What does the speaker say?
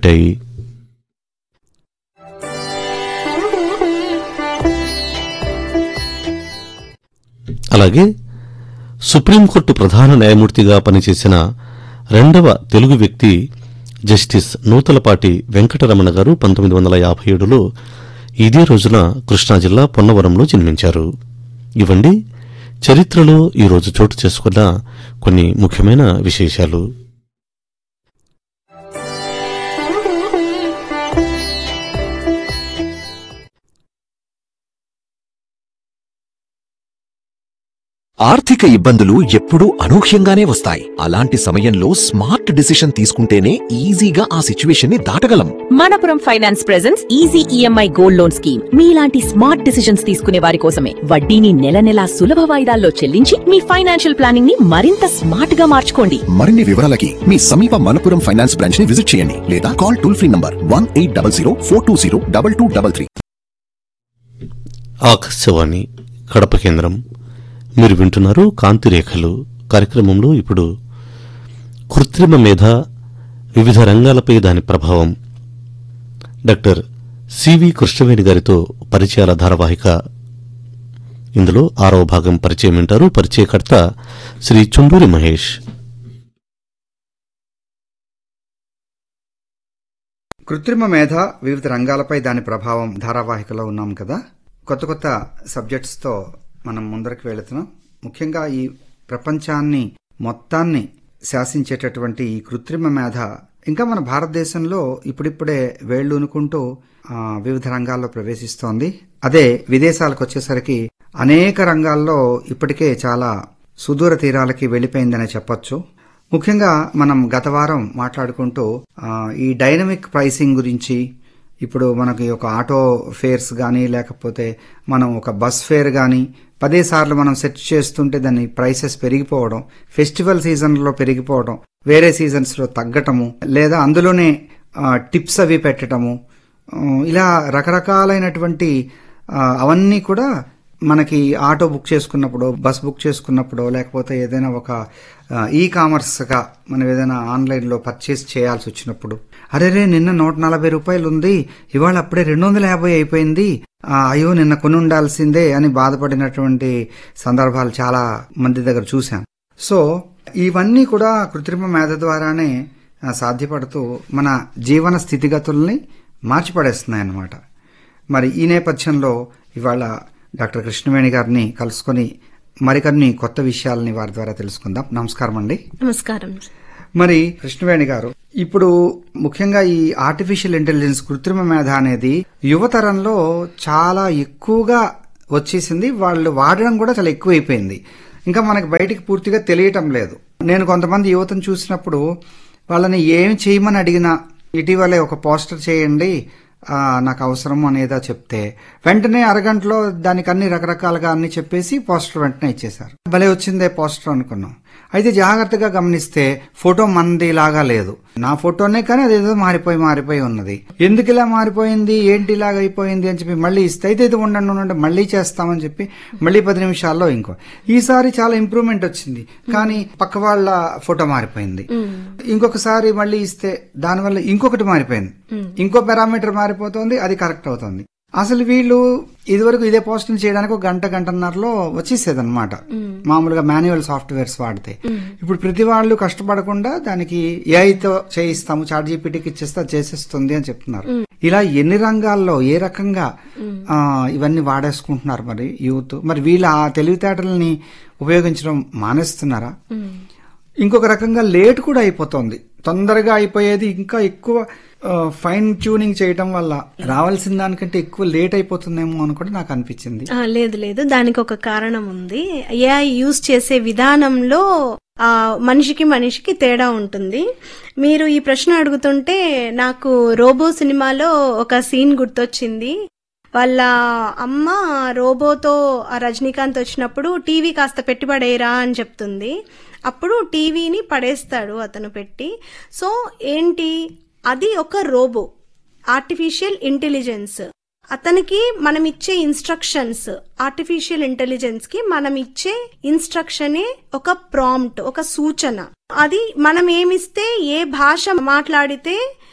ఉంటాయి అలాగే సుప్రీంకోర్టు ప్రధాన న్యాయమూర్తిగా పనిచేసిన రెండవ తెలుగు వ్యక్తి జస్టిస్ నూతలపాటి వెంకటరమణ గారు పంతొమ్మిది వందల యాభై ఏడులో ఇదే రోజున కృష్ణా జిల్లా పొన్నవరంలో జన్మించారు ఇవండి చరిత్రలో ఈ రోజు చోటు చేసుకున్న కొన్ని ముఖ్యమైన విశేషాలు ఆర్థిక ఇబ్బందులు ఎప్పుడూ అనూహ్యంగానే వస్తాయి అలాంటి సమయంలో స్మార్ట్ డిసిషన్ తీసుకుంటేనే ఈజీగా ఆ సిచ్యువేషన్ ని దాటగలం Manappuram finance presence easy EMI gold loan scheme మీలాంటి స్మార్ట్ డిసిషన్స్ తీసుకునే వారి కోసమే వడ్డీని నెల నెలా సులభ వాయిదాల్లో చెల్లించి మీ ఫైనాన్షియల్ ప్లానింగ్ ని మరింత స్మార్ట్ గా మార్చుకోండి మరిన్ని వివరాలకి మీ సమీప మనపురం ఫైనాన్స్ బ్రాంచ్ ని విజిట్ చేయండి లేదా call toll free number one eight double zero four two zero double two double three Akashvani Kadapa కేంద్రం మీరు వింటున్నారు కాంతిరేఖలు కార్యక్రమంలో ఇప్పుడు కృత్రిమ మేధ వివిధ రంగాలపై దాని ప్రభావం డాక్టర్ సివి కృష్ణవేణి గారితో పరిచయాల ధారావాహిక ఇందులో ఆరవ భాగం పరిచయం వింటారు పరిచయకర్త శ్రీ చుండూరి మహేష్ కృత్రిమ మేధ వివిధ రంగాలపై దాని ప్రభావం ధారావాహికలో ఉన్నాం కదా కొత్త కొత్త సబ్జెక్ట్స్తో మనం ముందరికి వెళుతున్నాం ముఖ్యంగా ఈ ప్రపంచాన్ని మొత్తాన్ని శాసించేటటువంటి ఈ కృత్రిమ మేధ ఇంకా మన భారతదేశంలో ఇప్పుడిప్పుడే వేళ్లూనుకుంటూ ఆ, వివిధ రంగాల్లో ప్రవేశిస్తోంది అదే విదేశాలకు వచ్చేసరికి అనేక రంగాల్లో ఇప్పటికే చాలా సుదూర తీరాలకి వెళ్ళిపోయిందనే చెప్పొచ్చు ముఖ్యంగా మనం గత వారం మాట్లాడుకుంటూ ఆ, ఈ డైనమిక్ ప్రైసింగ్ గురించి ఇప్పుడు మనకి ఒక ఆటో ఫేర్స్ కానీ లేకపోతే మనం ఒక బస్ ఫేర్ కానీ పదే సార్లు మనం సెట్ చేస్తుంటే దాని ప్రైసెస్ పెరిగిపోవడం ఫెస్టివల్ సీజన్లో పెరిగిపోవడం వేరే సీజన్స్లో తగ్గటము లేదా అందులోనే ఆ, టిప్స్ అవి పెట్టటము ఆ, ఇలా రకరకాలైనటువంటి ఆ, అవన్నీ కూడా మనకి ఆటో బుక్ చేసుకున్నప్పుడు బస్ బుక్ చేసుకున్నప్పుడు లేకపోతే ఏదైనా ఒక ఆ, ఈ కామర్స్గా మనం ఏదైనా ఆన్లైన్లో పర్చేస్ చేయాల్సి వచ్చినప్పుడు అరే రే నిన్న నూట నలభై రూపాయలు ఉంది ఇవాళ అప్పుడే రెండు వందల యాభై అయిపోయింది ఆ, అయ్యో నిన్న కొని ఉండాల్సిందే అని బాధపడినటువంటి సందర్భాలు చాలా మంది దగ్గర చూశాను సో ఇవన్నీ కూడా కృత్రిమ మేధ ద్వారానే ఆ, సాధ్యపడుతూ మన జీవన స్థితిగతుల్ని మార్చిపడేస్తున్నాయి అన్నమాట మరి ఈ నేపథ్యంలో ఇవాళ డాక్టర్ కృష్ణవేణి గారిని కలుసుకొని మరికొన్ని కొత్త విషయాలని వారి ద్వారా తెలుసుకుందాం నమస్కారం అండి నమస్కారం మరి కృష్ణవేణి గారు ఇప్పుడు ముఖ్యంగా ఈ ఆర్టిఫిషియల్ ఇంటెలిజెన్స్ కృత్రిమ మేధ అనేది యువతరంలో చాలా ఎక్కువగా వచ్చేసింది వాళ్ళు వాడడం కూడా చాలా ఎక్కువైపోయింది ఇంకా మనకి బయటికి పూర్తిగా తెలియటం లేదు నేను కొంతమంది యువతను చూసినప్పుడు వాళ్ళని ఏం చేయమని అడిగినా ఇటీవలే ఒక పోస్టర్ చేయండి ఆ, నాకు అవసరం అనేదా చెప్తే వెంటనే అరగంటలో దానికి అన్ని రకరకాలుగా అన్ని చెప్పేసి పోస్టర్ వెంటనే ఇచ్చేశారు భలే వచ్చిందే పోస్టర్ అనుకున్నాం అయితే జాగ్రత్తగా గమనిస్తే ఫోటో మనది లాగా లేదు నా ఫోటోనే కానీ అదేదో మారిపోయి మారిపోయి ఉన్నది ఎందుకు ఇలా మారిపోయింది ఏంటి ఇలాగ అయిపోయింది అని చెప్పి మళ్ళీ ఇస్తే అయితే ఇది ఉండండి ఉండండి మళ్ళీ చేస్తామని చెప్పి మళ్ళీ పది నిమిషాల్లో ఇంకో ఈసారి చాలా ఇంప్రూవ్మెంట్ వచ్చింది కానీ పక్క వాళ్ళ ఫోటో మారిపోయింది ఇంకొకసారి మళ్ళీ ఇస్తే దానివల్ల ఇంకొకటి మారిపోయింది ఇంకో పారామీటర్ మారిపోతుంది అది కరెక్ట్ అవుతుంది అసలు వీళ్ళు ఇదివరకు ఇదే పోస్ట్ చేయడానికి ఒక గంట గంటన్నరలో వచ్చేసేది అనమాట మామూలుగా మాన్యువల్ సాఫ్ట్వేర్స్ వాడితే ఇప్పుడు ప్రతి వాళ్ళు కష్టపడకుండా దానికి ఏఐతో చేయిస్తాము చాట్ జీపీటీకి ఇచ్చేస్తే అది చేసేస్తుంది అని చెప్తున్నారు ఇలా ఎన్ని రంగాల్లో ఏ రకంగా ఆ, ఇవన్నీ వాడేసుకుంటున్నారు మరి యూత్ మరి వీళ్ళ ఆ తెలివితేటలని ఉపయోగించడం మానేస్తున్నారా ఇంకొక రకంగా లేట్ కూడా అయిపోతుంది తొందరగా అయిపోయేది ఇంకా ఎక్కువ ఫైన్ ట్యూనింగ్ చేయటం వల్ల రావాల్సిన దానికంటే ఎక్కువ లేట్ అయిపోతుందేమో అని కూడా నాకు అనిపించింది ఆ, లేదు లేదు దానికి ఒక కారణం ఉంది ఏఐ యూజ్ చేసే విధానంలో ఆ మనిషికి మనిషికి తేడా ఉంటుంది మీరు ఈ ప్రశ్న అడుగుతుంటే నాకు రోబో సినిమాలో ఒక సీన్ గుర్తొచ్చింది వాళ్ళ అమ్మ రోబోతో ఆ రజనీకాంత్ వచ్చినప్పుడు టీవీ కాస్త పెట్టి పడేయరా అని చెప్తుంది అప్పుడు టీవీని పడేస్తాడు అతను పెట్టి సో ఏంటి అది ఒక రోబో ఆర్టిఫిషియల్ ఇంటెలిజెన్స్ అతనికి మనం ఇచ్చే ఇన్స్ట్రక్షన్స్ ఆర్టిఫిషియల్ ఇంటెలిజెన్స్ కి మనం ఇచ్చే ఇన్స్ట్రక్షనే ఒక ప్రాంప్ట్ ఒక సూచన అది మనం ఏమిస్తే ఏ భాష మాట్లాడితే